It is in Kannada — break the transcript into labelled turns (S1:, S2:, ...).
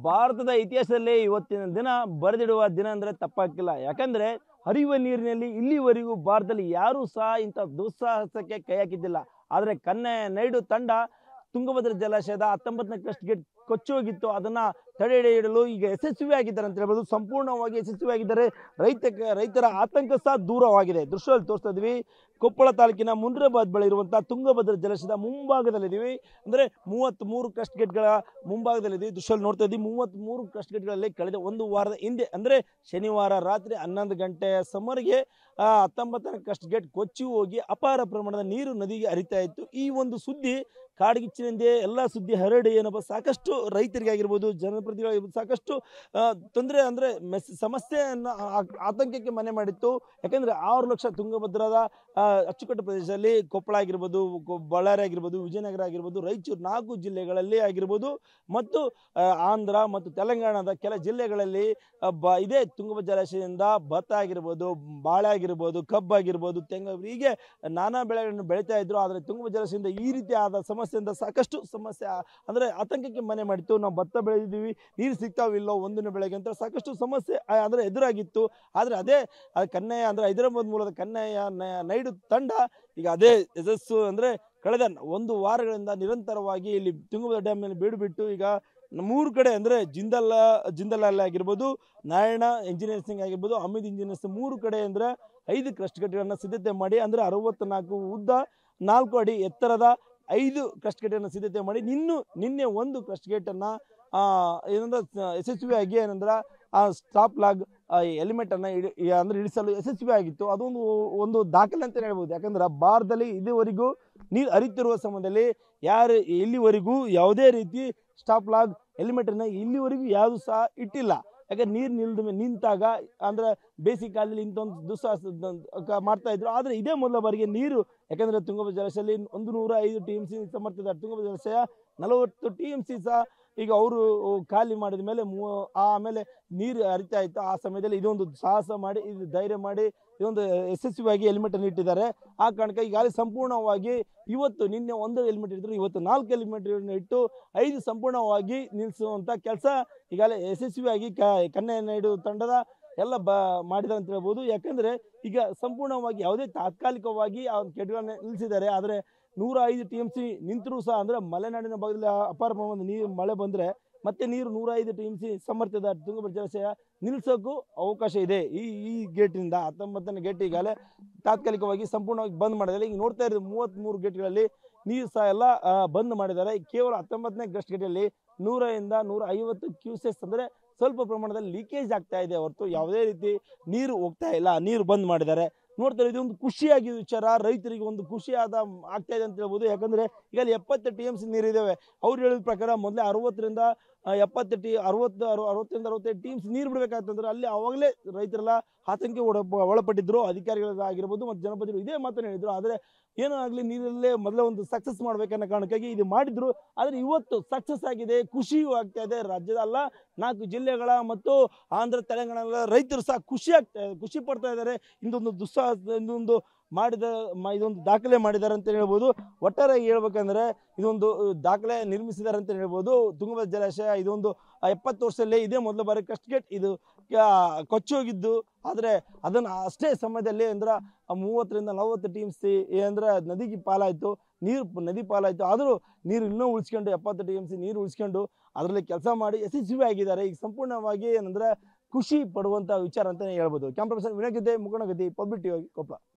S1: ಭಾರತದ ಇತಿಹಾಸದಲ್ಲಿ ಇವತ್ತಿನ ದಿನ ಬರೆದಿಡುವ ದಿನ ಅಂದ್ರೆ ತಪ್ಪಾಗಿಲ್ಲ ಯಾಕಂದ್ರೆ ಹರಿಯುವ ನೀರಿನಲ್ಲಿ ಇಲ್ಲಿವರೆಗೂ ಭಾರತದಲ್ಲಿ ಯಾರೂ ಸಹ ಇಂಥ ದುಸ್ಸಾಹಸಕ್ಕೆ ಕೈ ಹಾಕಿದ್ದಿಲ್ಲ ಆದರೆ ಕನ್ನಯ ನೈಡು ತಂಡ ತುಂಗಭದ್ರಾ ಜಲಾಶಯದ ಹತ್ತೊಂಬತ್ತನೇ ಕ್ರಸ್ಟ್ ಗೇಟ್ ಕೊಚ್ಚಿ ಹೋಗಿತ್ತು ಅದನ್ನ ತಡೆ ಹಿಡಿಯಲು ಈಗ ಯಶಸ್ವಿ ಆಗಿದ್ದಾರೆ ಅಂತ ಹೇಳ್ಬೋದು ಸಂಪೂರ್ಣವಾಗಿ ಯಶಸ್ವಿ ಆಗಿದ್ದಾರೆ ರೈತ ರೈತರ ಆತಂಕ ಸಹ ದೂರವಾಗಿದೆ ದೃಶ್ಯದಲ್ಲಿ ತೋರಿಸ್ತಾ ಇದ್ವಿ ಕೊಪ್ಪಳ ತಾಲೂಕಿನ ಮುನ್ರಾಬಾದ್ ಬಳಿ ಇರುವಂತಹ ತುಂಗಭದ್ರಾ ಜಲಾಶಯದ ಮುಂಭಾಗದಲ್ಲಿದ್ದೀವಿ ಅಂದ್ರೆ ಮೂವತ್ತ್ ಮೂರು ಕ್ರಸ್ಟ್ ಗೇಟ್ಗಳ ಮುಂಭಾಗದಲ್ಲಿದ್ದೀವಿ ದೃಶ್ಯದಲ್ಲಿ ನೋಡ್ತಾ ಇದ್ದೀವಿ ಮೂವತ್ತ್ ಮೂರು ಕ್ರಸ್ಟ್ ಗೇಟ್ಗಳಲ್ಲಿ ಕಳೆದ ಒಂದು ವಾರದ ಹಿಂದೆ ಅಂದ್ರೆ ಶನಿವಾರ ರಾತ್ರಿ ಹನ್ನೊಂದು ಗಂಟೆಯ ಸುಮಾರಿಗೆ ಆ ಹತ್ತೊಂಬತ್ತನೇ ಕ್ರಸ್ಟ್ ಗೇಟ್ ಕೊಚ್ಚಿ ಹೋಗಿ ಅಪಾರ ಪ್ರಮಾಣದ ನೀರು ನದಿಗೆ ಹರಿತಾ ಇತ್ತು ಈ ಒಂದು ಸುದ್ದಿ ಕಾಡ್ಗಿಚ್ಚಿನಿಂದ ಎಲ್ಲ ಸುದ್ದಿ ಹರಡಿ ಏನಪ್ಪ ಸಾಕಷ್ಟು ರೈತರಿಗೆ ಆಗಿರ್ಬೋದು ಜನಪ್ರತಿನಿಧಿಗಳಿರ್ಬೋದು ಸಾಕಷ್ಟು ತೊಂದರೆ ಅಂದರೆ ಮೆಸ್ ಸಮಸ್ಯೆಯನ್ನು ಆ- ಆತಂಕಕ್ಕೆ ಮನೆ ಮಾಡಿತ್ತು ಯಾಕಂದರೆ ಆರು ಲಕ್ಷ ತುಂಗಭದ್ರಾದ ಆ, ಅಚ್ಚುಕಟ್ಟು ಪ್ರದೇಶದಲ್ಲಿ ಕೊಪ್ಪಳ ಆಗಿರ್ಬೋದು ಕೊ- ಬಳ್ಳಾರಿ ಆಗಿರ್ಬೋದು ವಿಜಯನಗರ ಆಗಿರ್ಬೋದು ರಾಯಚೂರು ನಾಲ್ಕು ಜಿಲ್ಲೆಗಳಲ್ಲಿ ಆಗಿರ್ಬೋದು ಮತ್ತು ಆ, ಆಂಧ್ರ ಮತ್ತು ತೆಲಂಗಾಣದ ಕೆಲ ಜಿಲ್ಲೆಗಳಲ್ಲಿ ಆ, ಬ ಇದೇ ತುಂಗಭದ್ರಾ ಜಲಾಶಯದಿಂದ ಭತ್ತ ಆಗಿರ್ಬೋದು ಬಾಳೆ ಆಗಿರ್ಬೋದು ಕಬ್ಬು ಆಗಿರ್ಬೋದು ತೆಂಗು ಹೀಗೆ ನಾನಾ ಬೆಳೆಗಳನ್ನು ಬೆಳೀತಾ ಇದ್ರು ಆದರೆ ತುಂಗಭದ್ರಾ ಜಲಾಶಯದಿಂದ ಈ ರೀತಿ ಆದ ಸಮಸ್ಯೆಯಿಂದ ಸಾಕಷ್ಟು ಸಮಸ್ಯೆ ಆ- ಅಂದ್ರೆ ಆತಂಕಕ್ಕೆ ಮನೆ ಮಾಡಿತ್ತು ನಾವು ಭತ್ತ ಬೆಳೆದಿದ್ದೀವಿ ನೀರು ಸಿಗ್ತಾವಿಲ್ಲೋ ಒಂದಿನ ಬೆಳೆಗೆ ಅಂತ ಸಾಕಷ್ಟು ಸಮಸ್ಯೆ ಆ- ಅಂದ್ರೆ ಎದುರಾಗಿತ್ತು ಆದರೆ ಅದೇ ಆ ಕನ್ನಯ್ಯ ಅಂದ್ರೆ ಹೈದರಾಬಾದ್ ಮೂಲದ ಕನ್ನಯ್ಯ ನ- ನೈಡು ತಂಡ ಈಗ ಅದೇ ಯಶಸ್ಸು ಅಂದ್ರೆ ಕಳೆದ ಒಂದು ವಾರಗಳಿಂದ ನಿರಂತರವಾಗಿ ಇಲ್ಲಿ ತುಂಗಭದ್ರಾ ಡ್ಯಾಮ್ ಮೇಲೆ ಬೀಡು ಬಿಟ್ಟು ಈಗ ಮೂರು ಕಡೆ ಅಂದ್ರೆ ಜಿಂದಲ್ ಜಿಂದಲ್ ಅಲ್ಲಿ ಆಗಿರ್ಬೋದು ನಾರಾಯಣ ಇಂಜಿನಿಯರ್ಸಿಂಗ್ ಆಗಿರ್ಬೋದು ಅಮಿತ್ ಇಂಜಿನಿಯರ್ಸ್ ಮೂರು ಕಡೆ ಅಂದ್ರೆ ಐದು ಕ್ರಸ್ಟ್ ಗೇಟ್ಗಳನ್ನ ಸಿದ್ಧತೆ ಮಾಡಿ ಅಂದ್ರೆ ಅರವತ್ನಾಲ್ಕು ಉದ್ದ ನಾಲ್ಕು ಅಡಿ ಎತ್ತರದ ಐದು ಕ್ರಸ್ಟ್ ಗೇಟನ್ನು ಸಿದ್ಧತೆ ಮಾಡಿ ನಿನ್ನು ನಿನ್ನೆ ಒಂದು ಕ್ರಸ್ಟ್ ಗೇಟನ್ನು ಏನಂದ್ರೆ ಸ- ಯಶಸ್ವಿಯಾಗಿ ಏನಂದ್ರೆ ಆ ಸ್ಟಾಪ್ ಲಾಗ್ ಎಲಿಮೆಂಟ್ ಅನ್ನ ಇಡಿ ಈ ಅಂದ್ರೆ ಇಳಿಸಲು ಯಶಸ್ವಿ ಆಗಿತ್ತು ಅದೊಂದು ಒಂದು ದಾಖಲೆ ಅಂತ ಹೇಳ್ಬೋದು ಯಾಕಂದ್ರೆ ಭಾರತದಲ್ಲಿ ಇದುವರೆಗೂ ನೀರು ಹರಿತಿರುವ ಸಮಯದಲ್ಲಿ ಯಾರು ಇಲ್ಲಿವರೆಗೂ ಯಾವುದೇ ರೀತಿ ಸ್ಟಾಪ್ ಲಾಗ್ ಎಲಿಮೆಂಟ್ ಅನ್ನ ಇಲ್ಲಿವರೆಗೂ ಯಾವುದು ಸಹ ಇಟ್ಟಿಲ್ಲ ಯಾಕಂದ್ರೆ ನೀರು ನಿಲ್ದ ಮೇಲೆ ನಿಂತಾಗ ಅಂದ್ರೆ ಬೇಸಿಗೆ ಕಾಲದಲ್ಲಿ ಇಂಥ ಒಂದು ದುಸ್ಸಾಹಸ ಕ- ಮಾಡ್ತಾ ಇದ್ರು ಆದ್ರೆ ಇದೇ ಮೊದಲ ಬಾರಿಗೆ ನೀರು ಯಾಕಂದ್ರೆ ತುಂಗಭದ್ರಾ ಜಲಾಶಯದಲ್ಲಿ ಒಂದು ನೂರ ಐದು ಟಿ ಎಂ ಸಿ ಸಮರ್ಥಿತ ತುಂಗಭದ್ರಾ ಜಲಾಶಯ ನಲವತ್ತು ಟಿ ಎಂ ಸಿ ಸಹ ಈಗ ಅವರು ಖಾಲಿ ಮಾಡಿದ ಮೇಲೆ ಮೂ ಆಮೇಲೆ ನೀರು ಹರಿತಾ ಇತ್ತು ಆ ಸಮಯದಲ್ಲಿ ಇದೊಂದು ಸಾಹಸ ಮಾಡಿ ಇದು ಧೈರ್ಯ ಮಾಡಿ ಇದೊಂದು ಯಶಸ್ವಿಯಾಗಿ ಹೆಲ್ಮೆಟ್ ಅನ್ನು ಇಟ್ಟಿದ್ದಾರೆ ಆ ಕಾರಣಕ್ಕೆ ಈಗಾಗಲೇ ಸಂಪೂರ್ಣವಾಗಿ ಇವತ್ತು ನಿನ್ನೆ ಒಂದು ಹೆಲ್ಮೆಟ್ ಇಟ್ಟಿದ್ರು ಇವತ್ತು ನಾಲ್ಕು ಹೆಲ್ಮೆಟ್ ಇಟ್ಟು ಐದು ಸಂಪೂರ್ಣವಾಗಿ ನಿಲ್ಲಿಸುವಂತ ಕೆಲಸ ಈಗಾಗಲೇ ಯಶಸ್ವಿಯಾಗಿ ಕ ಕನ್ಯಾ ನಾಯ್ಡು ತಂಡದ ಎಲ್ಲ ಬ ಮಾಡಿದ್ದಾರೆ ಅಂತ ಹೇಳ್ಬೋದು ಯಾಕಂದ್ರೆ ಈಗ ಸಂಪೂರ್ಣವಾಗಿ ಯಾವುದೇ ತಾತ್ಕಾಲಿಕವಾಗಿ ಆ ಕೆಡ್ಗಳನ್ನ ನಿಲ್ಲಿಸಿದ್ದಾರೆ ಆದರೆ ನೂರ ಐದು ಟಿ ಎಂ ಸಿ ನಿಂತರೂ ಸಹ ಅಂದ್ರೆ ಮಲೆನಾಡಿನ ಭಾಗದಲ್ಲಿ ಅಪಾರ ಪ್ರಮಾಣದ ನೀರು ಮಳೆ ಬಂದ್ರೆ ಮತ್ತೆ ನೀರು ನೂರ ಐದು ಟಿ ಎಂ ಸಿ ಸಮರ್ಥದ ತುಂಗಭದ್ರಾ ಜಲಾಶಯ ನಿಲ್ಲಿಸೋಕ್ಕೂ ಅವಕಾಶ ಇದೆ ಈ ಈ ಗೇಟಿನಿಂದ ಹತ್ತೊಂಬತ್ತನೇ ಗೇಟ್ ಈಗಾಗಲೇ ತಾತ್ಕಾಲಿಕವಾಗಿ ಸಂಪೂರ್ಣವಾಗಿ ಬಂದ್ ಮಾಡಿದ್ದಾರೆ ಈಗ ನೋಡ್ತಾ ಇರೋದು ಮೂವತ್ತ್ಮೂರು ಗೇಟ್ಗಳಲ್ಲಿ ನೀರು ಸಹ ಎಲ್ಲ ಆ, ಬಂದ್ ಮಾಡಿದ್ದಾರೆ ಕೇವಲ ಹತ್ತೊಂಬತ್ತನೇ ಗಸ್ಟ್ ಗೇಟಲ್ಲಿ ನೂರರಿಂದ ನೂರ ಐವತ್ತು ಕ್ಯೂಸೆಸ್ ಅಂದ್ರೆ ಸ್ವಲ್ಪ ಪ್ರಮಾಣದಲ್ಲಿ ಲೀಕೇಜ್ ಆಗ್ತಾ ಇದೆ ಹೊರತು ಯಾವುದೇ ರೀತಿ ನೀರು ಹೋಗ್ತಾ ಇಲ್ಲ ನೀರು ಬಂದ್ ಮಾಡಿದ್ದಾರೆ ನೋಡ್ತಾರೆ ಇದೊಂದು ಖುಷಿಯಾಗಿ ವಿಚಾರ ರೈತರಿಗೆ ಒಂದು ಖುಷಿಯಾದ ಆಗ್ತಾ ಇದೆ ಅಂತ ಹೇಳ್ಬೋದು ಯಾಕಂದ್ರೆ ಈಗ ಅಲ್ಲಿ ಎಪ್ಪತ್ತು ಟಿ ಎಂ ಸಿ ನೀರಿದ್ದಾವೆ ಅವ್ರು ಹೇಳಿದ ಪ್ರಕಾರ ಮೊದಲೇ ಅರವತ್ತರಿಂದ ಆ, ಎಪ್ಪತ್ತು ಟಿ ಅರವತ್ತು ಅರು- ಅರವತ್ತರಿಂದ ಅರವತ್ತೈದು ಟೀಮ್ಸ್ ನೀರು ಬಿಡಬೇಕಾಗ್ತಂದ್ರೆ ಅಲ್ಲಿ ಅವಾಗಲೇ ರೈತರೆಲ್ಲ ಆತಂಕ ಒಳ ಒಳಪಟ್ಟಿದ್ರು ಅಧಿಕಾರಿಗಳಾಗಿರ್ಬೋದು ಮತ್ತು ಜನಪದರು ಇದೇ ಮಾತನ್ನು ಹೇಳಿದ್ರು ಆದರೆ ಏನೋ ಆಗಲಿ ನೀರಲ್ಲೇ ಮೊದಲೇ ಒಂದು ಸಕ್ಸಸ್ ಮಾಡ್ಬೇಕನ್ನೋ ಕಾರಣಕ್ಕಾಗಿ ಇದು ಮಾಡಿದ್ರು ಆದರೆ ಇವತ್ತು ಸಕ್ಸಸ್ ಆಗಿದೆ ಖುಷಿಯೂ ಆಗ್ತಾ ಇದೆ ರಾಜ್ಯದ ಅಲ್ಲ ನಾಲ್ಕು ಜಿಲ್ಲೆಗಳ ಮತ್ತು ಆಂಧ್ರ ತೆಲಂಗಾಣ ರೈತರು ಸಹ ಖುಷಿ ಆಗ್ತಾ ಖುಷಿ ಪಡ್ತಾ ಇದ್ದಾರೆ ಇಂದೊಂದು ದುಸ್ಸಾಹಸ ಇಂದೊಂದು ಮಾಡಿದ ಮ- ಇದೊಂದು ದಾಖಲೆ ಮಾಡಿದ್ದಾರೆ ಅಂತ ಹೇಳ್ಬೋದು ಒಟ್ಟಾರೆ ಹೇಳ್ಬೇಕಂದ್ರೆ ಇದೊಂದು ಅಹ್, ದಾಖಲೆ ನಿರ್ಮಿಸಿದ್ದಾರೆ ಅಂತ ಹೇಳ್ಬೋದು ತುಂಗಭದ್ರಾ ಜಲಾಶಯ ಇದೊಂದು ಆ ಎಪ್ಪತ್ತು ವರ್ಷದಲ್ಲೇ ಇದೇ ಮೊದಲ ಬಾರಿ ಕಸ್ಟ್ ಗೇಟ್ ಇದು ಕ- ಕೊಚ್ಚೋಗಿದ್ದು ಆದರೆ ಅದನ್ನು ಅಷ್ಟೇ ಸಮಯದಲ್ಲಿ ಅಂದ್ರೆ ಆ ಮೂವತ್ತರಿಂದ ನಲವತ್ತು ಟೀಮ್ಸ್ ಅಂದ್ರೆ ನದಿಗೆ ಪಾಲಾಯಿತು ನೀರು ಪ- ನದಿ ಪಾಲಾಯಿತು ಆದರೂ ನೀರು ಇನ್ನೂ ಉಳಿಸ್ಕೊಂಡು ಎಪ್ಪತ್ತು ಟಿ ಎಮ್ ಸಿ ನೀರು ಉಳಿಸ್ಕೊಂಡು ಅದರಲ್ಲಿ ಕೆಲಸ ಮಾಡಿ ಯಶಸ್ವಿ ಆಗಿದ್ದಾರೆ ಈಗ ಸಂಪೂರ್ಣವಾಗಿ ಏನಂದ್ರೆ ಖುಷಿ ಪಡುವಂಥ ವಿಚಾರ ಅಂತಲೇ ಹೇಳ್ಬೋದು ಕ್ಯಾಮ್ರಾ ಪರ್ಸನ್ ವಿನಯ್ ಗದ್ದೆ ಮುಖಂಡ ಗದ್ದೆ ಪಬ್ಲಿಕ್ ಟಿವಿ ಕೊಪ್ಪಳ